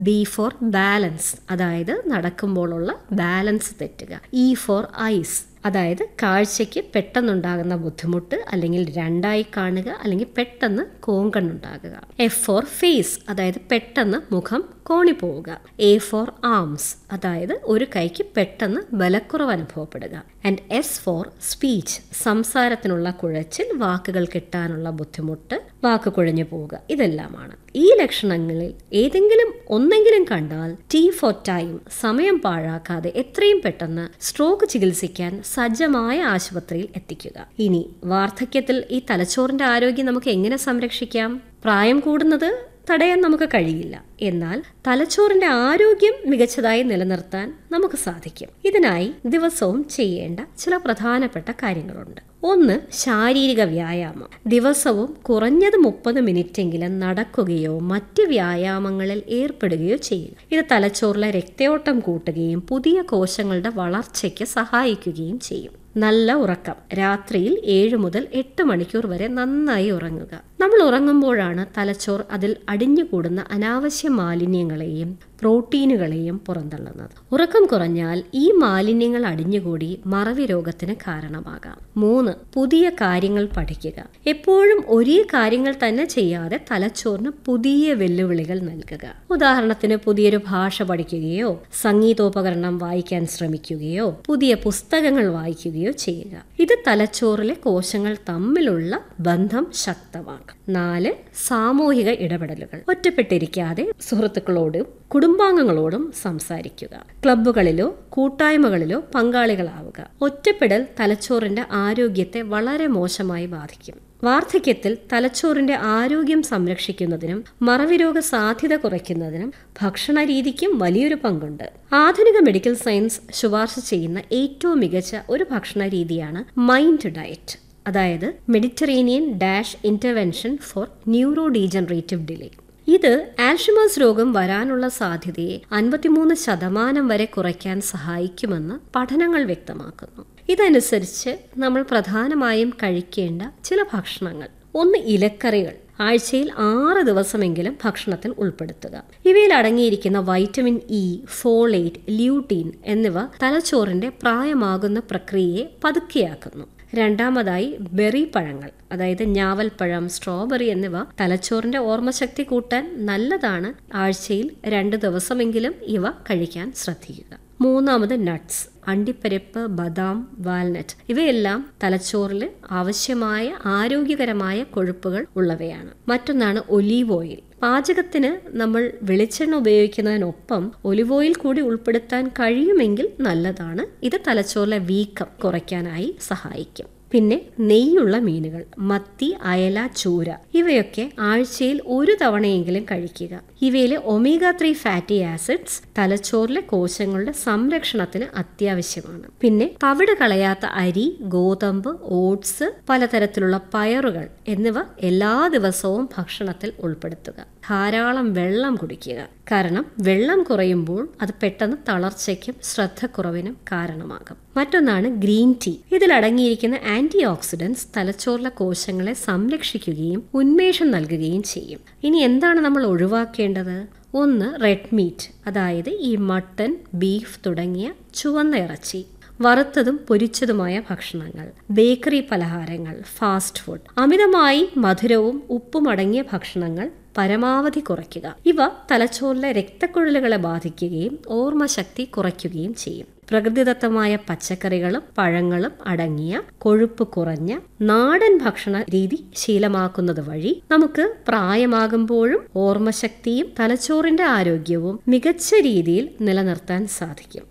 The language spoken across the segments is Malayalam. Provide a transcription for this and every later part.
ബി ഫോർ ബാലൻസ് അതായത് നടക്കുമ്പോഴുള്ള ബാലൻസ് തെറ്റുക ഇ ഫോർ ഐസ് അതായത് കാഴ്ചയ്ക്ക് പെട്ടെന്നുണ്ടാകുന്ന ബുദ്ധിമുട്ട് അല്ലെങ്കിൽ രണ്ടായി കാണുക അല്ലെങ്കിൽ പെട്ടെന്ന് കോങ്കണ്ണുണ്ടാകുക എഫ് ഫോർ ഫേസ് അതായത് പെട്ടെന്ന് മുഖം കോണിപ്പോവുക എ ഫോർ ആംസ് അതായത് ഒരു കൈക്ക് പെട്ടെന്ന് ബലക്കുറവ് അനുഭവപ്പെടുക ആൻഡ് എസ് ഫോർ സ്പീച്ച് സംസാരത്തിനുള്ള കുഴച്ചിൽ വാക്കുകൾ കിട്ടാനുള്ള ബുദ്ധിമുട്ട് വാക്ക് കുഴഞ്ഞു പോവുക ഇതെല്ലാമാണ് ഈ ലക്ഷണങ്ങളിൽ ഏതെങ്കിലും ഒന്നെങ്കിലും കണ്ടാൽ ടി ഫോർ ടൈം സമയം പാഴാക്കാതെ എത്രയും പെട്ടെന്ന് സ്ട്രോക്ക് ചികിത്സിക്കാൻ സജ്ജമായ ആശുപത്രിയിൽ എത്തിക്കുക ഇനി വാർദ്ധക്യത്തിൽ ഈ തലച്ചോറിന്റെ ആരോഗ്യം നമുക്ക് എങ്ങനെ സംരക്ഷിക്കാം പ്രായം കൂടുന്നത് തടയാൻ നമുക്ക് കഴിയില്ല എന്നാൽ തലച്ചോറിന്റെ ആരോഗ്യം മികച്ചതായി നിലനിർത്താൻ നമുക്ക് സാധിക്കും ഇതിനായി ദിവസവും ചെയ്യേണ്ട ചില പ്രധാനപ്പെട്ട കാര്യങ്ങളുണ്ട് ഒന്ന് ശാരീരിക വ്യായാമം ദിവസവും കുറഞ്ഞത് മുപ്പത് മിനിറ്റെങ്കിലും നടക്കുകയോ മറ്റ് വ്യായാമങ്ങളിൽ ഏർപ്പെടുകയോ ചെയ്യുക ഇത് തലച്ചോറിലെ രക്തയോട്ടം കൂട്ടുകയും പുതിയ കോശങ്ങളുടെ വളർച്ചയ്ക്ക് സഹായിക്കുകയും ചെയ്യും നല്ല ഉറക്കം രാത്രിയിൽ ഏഴ് മുതൽ എട്ട് മണിക്കൂർ വരെ നന്നായി ഉറങ്ങുക നമ്മൾ ഉറങ്ങുമ്പോഴാണ് തലച്ചോർ അതിൽ അടിഞ്ഞുകൂടുന്ന അനാവശ്യ മാലിന്യങ്ങളെയും പ്രോട്ടീനുകളെയും പുറന്തള്ളുന്നത് ഉറക്കം കുറഞ്ഞാൽ ഈ മാലിന്യങ്ങൾ അടിഞ്ഞുകൂടി മറവി രോഗത്തിന് കാരണമാകാം മൂന്ന് പുതിയ കാര്യങ്ങൾ പഠിക്കുക എപ്പോഴും ഒരേ കാര്യങ്ങൾ തന്നെ ചെയ്യാതെ തലച്ചോറിന് പുതിയ വെല്ലുവിളികൾ നൽകുക ഉദാഹരണത്തിന് പുതിയൊരു ഭാഷ പഠിക്കുകയോ സംഗീതോപകരണം വായിക്കാൻ ശ്രമിക്കുകയോ പുതിയ പുസ്തകങ്ങൾ വായിക്കുകയോ ചെയ്യുക ഇത് തലച്ചോറിലെ കോശങ്ങൾ തമ്മിലുള്ള ബന്ധം ശക്തമാക്കും നാല് സാമൂഹിക ഇടപെടലുകൾ ഒറ്റപ്പെട്ടിരിക്കാതെ സുഹൃത്തുക്കളോടും കുടുംബാംഗങ്ങളോടും സംസാരിക്കുക ക്ലബ്ബുകളിലോ കൂട്ടായ്മകളിലോ പങ്കാളികളാവുക ഒറ്റപ്പെടൽ തലച്ചോറിന്റെ ആരോഗ്യത്തെ വളരെ മോശമായി ബാധിക്കും വാർദ്ധക്യത്തിൽ തലച്ചോറിന്റെ ആരോഗ്യം സംരക്ഷിക്കുന്നതിനും മറവിരോഗ സാധ്യത കുറയ്ക്കുന്നതിനും ഭക്ഷണ രീതിക്കും വലിയൊരു പങ്കുണ്ട് ആധുനിക മെഡിക്കൽ സയൻസ് ശുപാർശ ചെയ്യുന്ന ഏറ്റവും മികച്ച ഒരു ഭക്ഷണ രീതിയാണ് മൈൻഡ് ഡയറ്റ് അതായത് Mediterranean DASH intervention for neuro degenerative delay ഇത് ആൽഷിമേഴ്സ് രോഗം വരാനുള്ള സാധ്യതയെ അൻപത്തിമൂന്ന് ശതമാനം വരെ കുറയ്ക്കാൻ സഹായിക്കുമെന്ന് പഠനങ്ങൾ വ്യക്തമാക്കുന്നു ഇതനുസരിച്ച് നമ്മൾ പ്രധാനമായും കഴിക്കേണ്ട ചില ഭക്ഷണങ്ങൾ ഒന്ന് ഇലക്കറികൾ ആഴ്ചയിൽ ആറ് ദിവസമെങ്കിലും ഭക്ഷണത്തിൽ ഉൾപ്പെടുത്തുക ഇവയിൽ അടങ്ങിയിരിക്കുന്ന വൈറ്റമിൻ ഇ ഫോളേറ്റ് ല്യൂട്ടീൻ എന്നിവ തലച്ചോറിന്റെ പ്രായമാകുന്ന പ്രക്രിയയെ പതുക്കെയാക്കുന്നു രണ്ടാമതായി ബെറി പഴങ്ങൾ അതായത് ഞാവൽപ്പഴം സ്ട്രോബെറി എന്നിവ തലച്ചോറിന്റെ ഓർമ്മശക്തി കൂട്ടാൻ നല്ലതാണ് ആഴ്ചയിൽ രണ്ട് ദിവസമെങ്കിലും ഇവ കഴിക്കാൻ ശ്രദ്ധിക്കുക മൂന്നാമത് നട്ട്സ് അണ്ടിപ്പരിപ്പ് ബദാം വാൽനട്ട് ഇവയെല്ലാം തലച്ചോറിൽ ആവശ്യമായ ആരോഗ്യകരമായ കൊഴുപ്പുകൾ ഉള്ളവയാണ് മറ്റൊന്നാണ് ഒലീവ് ഓയിൽ പാചകത്തിന് നമ്മൾ വെളിച്ചെണ്ണ ഉപയോഗിക്കുന്നതിനൊപ്പം ഒലിവ് ഓയിൽ കൂടി ഉൾപ്പെടുത്താൻ കഴിയുമെങ്കിൽ നല്ലതാണ് ഇത് തലച്ചോറിലെ വീക്കം കുറയ്ക്കാനായി സഹായിക്കും പിന്നെ നെയ്യുള്ള മീനുകൾ മത്തി അയല ചൂര ഇവയൊക്കെ ആഴ്ചയിൽ ഒരു തവണയെങ്കിലും കഴിക്കുക ഇവയിലെ ഒമേഗ ത്രീ ഫാറ്റി ആസിഡ്സ് തലച്ചോറിലെ കോശങ്ങളുടെ സംരക്ഷണത്തിന് അത്യാവശ്യമാണ് പിന്നെ തവിട് കളയാത്ത അരി ഗോതമ്പ് ഓട്സ് പലതരത്തിലുള്ള പയറുകൾ എന്നിവ എല്ലാ ദിവസവും ഭക്ഷണത്തിൽ ഉൾപ്പെടുത്തുക ധാരാളം വെള്ളം കുടിക്കുക കാരണം വെള്ളം കുറയുമ്പോൾ അത് പെട്ടെന്ന് തളർച്ചയ്ക്കും ശ്രദ്ധക്കുറവിനും കാരണമാകും മറ്റൊന്നാണ് ഗ്രീൻ ടീ ഇതിൽ അടങ്ങിയിരിക്കുന്ന ആന്റി ഓക്സിഡൻസ് തലച്ചോറിലെ കോശങ്ങളെ സംരക്ഷിക്കുകയും ഉന്മേഷം നൽകുകയും ചെയ്യും ഇനി എന്താണ് നമ്മൾ ഒഴിവാക്കേണ്ടത് ഒന്ന് റെഡ് മീറ്റ് അതായത് ഈ മട്ടൺ ബീഫ് തുടങ്ങിയ ചുവന്ന ഇറച്ചി വറുത്തതും പൊരിച്ചതുമായ ഭക്ഷണങ്ങൾ ബേക്കറി പലഹാരങ്ങൾ ഫാസ്റ്റ് ഫുഡ് അമിതമായി മധുരവും ഉപ്പും അടങ്ങിയ ഭക്ഷണങ്ങൾ പരമാവധി കുറയ്ക്കുക ഇവ തലച്ചോറിലെ രക്തക്കുഴലുകളെ ബാധിക്കുകയും ഓർമ്മശക്തി കുറയ്ക്കുകയും ചെയ്യും പ്രകൃതിദത്തമായ പച്ചക്കറികളും പഴങ്ങളും അടങ്ങിയ കൊഴുപ്പ് കുറഞ്ഞ നാടൻ ഭക്ഷണ രീതി ശീലമാക്കുന്നത് വഴി നമുക്ക് പ്രായമാകുമ്പോഴും ഓർമ്മശക്തിയും തലച്ചോറിന്റെ ആരോഗ്യവും മികച്ച രീതിയിൽ നിലനിർത്താൻ സാധിക്കും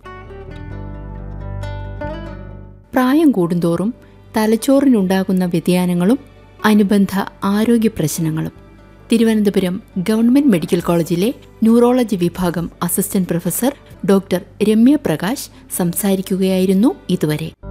പ്രായം കൂടുന്തോറും തലച്ചോറിനുണ്ടാകുന്ന വ്യതിയാനങ്ങളും അനുബന്ധ ആരോഗ്യ പ്രശ്നങ്ങളും തിരുവനന്തപുരം ഗവൺമെന്റ് മെഡിക്കൽ കോളേജിലെ ന്യൂറോളജി വിഭാഗം assistant professor doctor Ramya Prakash സംസാരിക്കുകയായിരുന്നു ഇതുവരെ